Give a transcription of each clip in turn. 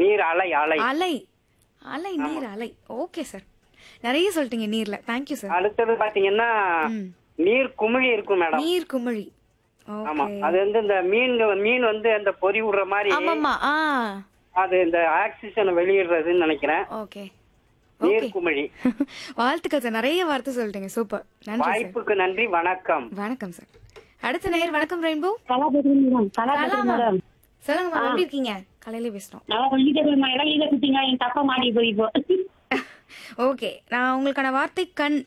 நீர் அலை அலை அலை அலை நீர் அலை ஓகே சார் நிறைய சொல்லிட்டீங்க நீர்ல தேங்க்யூ சார் அடுத்தது பாத்தீங்கன்னா ம். நீர் குமிழி இருக்கும் மேடம் நீர் குமிழி ஆமா ஓகே அது வந்து இந்த மீன் மீன் வந்து அந்த பொறி விடுற மாதிரி ஆமாம்மா ஆ அது இந்த ஆக்சிஜனை வெளியிடுறதுன்னு நினைக்கிறேன் ஓகே நீர் ஓகே குமிழி வாழ்த்துக்கள் சார் நிறைய வார்த்தை சொல்லிட்டீங்க சூப்பர் நன்றி சார் வாய்ப்புக்கு நன்றி வணக்கம் வணக்கம் சார் அடுத்த நேயர் வணக்கம் ரெயின்போ கலா பேசுறேன் மேடம் கலா பேசுறேன் கலாமா மேடம் சொல்லுங்க மேம் எப்படி இருக்கீங்க காலையில பேசுறோம் நல்லா சொல்லிட்டே போய் எல்லாம் ஈழ குட்டிங்க என் தப்பா மாடி போய் இப்போ ஓகே நான் உங்களுக்கான வார்த்தை கண்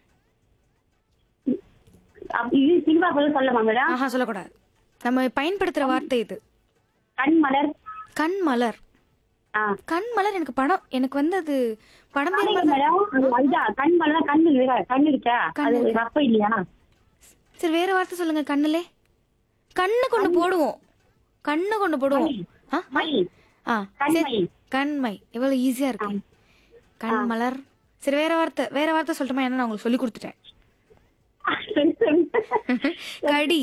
அப்ப இது சினிமா பதில் சொல்லமா மேடம் ஆஹா சொல்லக்கூடாது நம்ம பயன்படுத்துற வார்த்தை இது கண் மலர் கண் மலர் ஆ கண் மலர் எனக்கு படம் எனக்கு வந்து அது படம் பேர் மாதிரி தான்- மேடம் அதுதான் கண் மலர் கண்ணு இருக்கா கண்ணு இருக்கா அது ரப்ப இல்லையா சரி வேற வார்த்தை சொல்லுங்க கண்ணுலே கண்ணு கொண்டு போடுவோம் கண்ணு கொண்டு போடுவோம் ஆ மை ஆ கண்மை. சரி கண்மை எவ்வளவு ஈஸியா இருக்கு கண் மலர் சரி வேற வார்த்தை வேற வார்த்தை சொல்லட்டுமா என்ன நான் உங்களுக்கு சொல்லி கொடுத்துட்டேன் கடி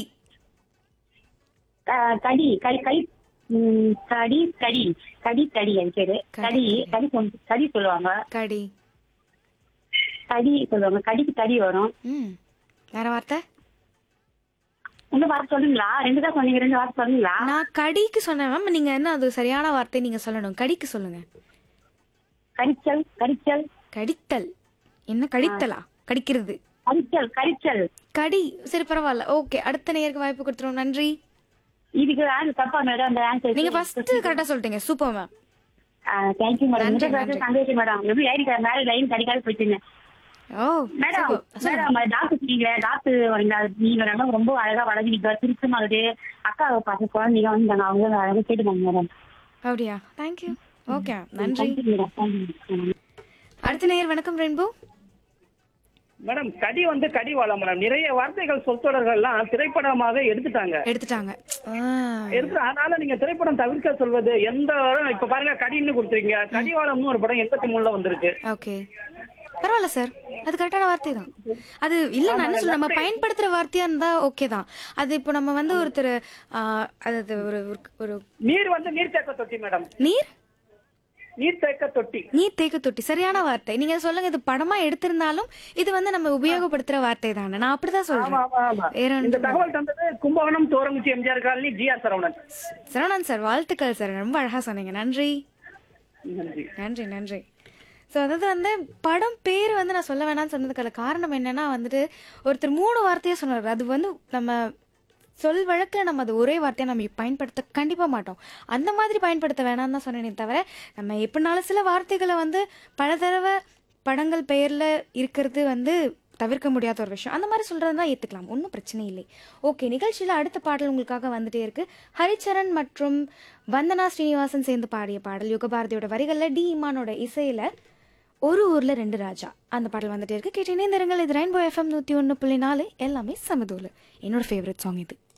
க- கடி கடி கடி ம், கடி கடி கடி கடி அது பேரு கடி கடி சொல்- கடி சொல்லுவாங்க கடி கடி சொல்லுவாங்க கடிக்கு கடி வரும் ம் வேற வார்த்தை இன்னும் வார்த்தை சொல்லுங்களா ரெண்டு தான் சொன்னீங்க ரெண்டு வார்த்தை சொல்லுங்களா நான் கடிக்கு சொன்னேன் மேம் நீங்க என்ன அது சரியான வார்த்தை நீங்க சொல்லணும் கடிக்கு சொல்லுங்க கரிச்சல் கரிச்சல் கடித்தல் என்ன கடித்தலா கடிக்கிறது கரிச்சல் கரிச்சல் கடி சரி பரவாயில்ல ஓகே அடுத்த நேயருக்கு வாய்ப்பு கொடுத்துருவோம் நன்றி இதுக்கு ஆன்சர் தப்பா மேடம் அந்த ஆன்சர் நீங்க ஃபர்ஸ்ட் கரெக்டா சொல்லிட்டீங்க சூப்பர் மேம் தேங்க்யூ மேடம் நன்றி, இந்த நன்றி. சந்தோஷம் மேடம் எப்படி லைன் மேல லைன் கிடைக்காது போயிட்டுங்க oh madam super. Madam doctor நீங்க டாக்டர் வரீங்க நீங்க நல்லா ரொம்ப அழகா வளர்ந்துருக்கீங்க திருச்சமாகுது அக்கா பார்த்து குழந்தைங்க வந்தாங்க அவங்க அழகா கேட்டுப்பாங்க மேடம் அப்படியா தேங்க்யூ ஓகே நன்றி தேங்க்யூ மேடம் தேங்க்யூ அடுத்த நேயர் வணக்கம் ரெயின்போ மேடம் கடி வந்து கடி வாழம் மேடம் நிறைய வார்த்தைகள் சொற்றொடர்கள்லாம் திரைப்படமாக எடுத்துட்டாங்க எடுத்துட்டாங்க ஆ, எடுத்து அதனால நீங்க திரைப்படம் தவிர்க்க சொல்வது எந்த இப்ப பாருங்க கடின்னு கொடுத்துருக்கீங்க கடிவாளம்னு ஒரு படம் எண்பத்தி மூணுல வந்திருக்கு ஓகே பரவாயில்ல சார் அது கரெக்டான வார்த்தை தான் அது இல்ல நான் என்ன சொல்ல நம்ம பயன்படுத்துற வார்த்தையா இருந்தா ஓகே தான் அது இப்போ நம்ம வந்து ஒருத்தர் ஆ, அது ஒரு ஒரு- ஒரு நீர் வந்து நீர் தேக்க தொட்டி மேடம் நீர் நீர் தேக்க தொட்டி நீர் தேக்க தொட்டி சரியான வார்த்தை நீங்க சொல்லுங்க இது படமா எடுத்திருந்தாலும் இது வந்து நம்ம உபயோகப்படுத்துற வார்த்தை தானே நான் அப்படிதான் ஆமா சொல்றேன் ஆமா ஆமா வேற இந்த ஒன்றும் தகவல் தந்தது கும்பகோணம் தோரங்குச்சி MGR colony G R Saravanan Saravanan sir வாழ்த்துக்கள் சார் ரொம்ப அழகா சொன்னீங்க நன்றி நன்றி நன்றி நன்றி ஸோ அதாவது வந்து படம் பேர் வந்து நான் சொல்ல வேணாம்னு சொன்னதுக்கான காரணம் என்னன்னா வந்துட்டு ஒருத்தர் மூணு வார்த்தையே சொன்னார் அது வந்து நம்ம சொல் வழக்கில் நம்ம அது ஒரே வார்த்தையை நம்ம பயன்படுத்த கண்டிப்பாக மாட்டோம் அந்த மாதிரி பயன்படுத்த வேணாம்னு தான் சொன்னேனே தவிர நம்ம எப்படினாலும் சில வார்த்தைகளை வந்து பல தடவை படங்கள் பெயரில் இருக்கிறது வந்து தவிர்க்க முடியாத ஒரு விஷயம் அந்த மாதிரி சொல்கிறது தான் ஏற்றுக்கலாம் ஒன்றும் பிரச்சனை இல்லை ஓகே நிகழ்ச்சியில் அடுத்த பாடல் உங்களுக்காக வந்துட்டே இருக்கு ஹரிச்சரன் மற்றும் வந்தனா ஸ்ரீனிவாசன் சேர்ந்து பாடிய பாடல் யுகபாரதியோட வரிகளில் டி இமானோட இசையில் ஒரு ஊரில் ரெண்டு ராஜா அந்த பாடல் வந்துட்டே இருக்கு கேட்டு இணைந்திருங்கள் இது ரெயின்போ எஃப்எம் நூற்றி ஒன்று புள்ளி நாலு எல்லாமே சமதூள் என்னோட ஃபேவரட் சாங் இது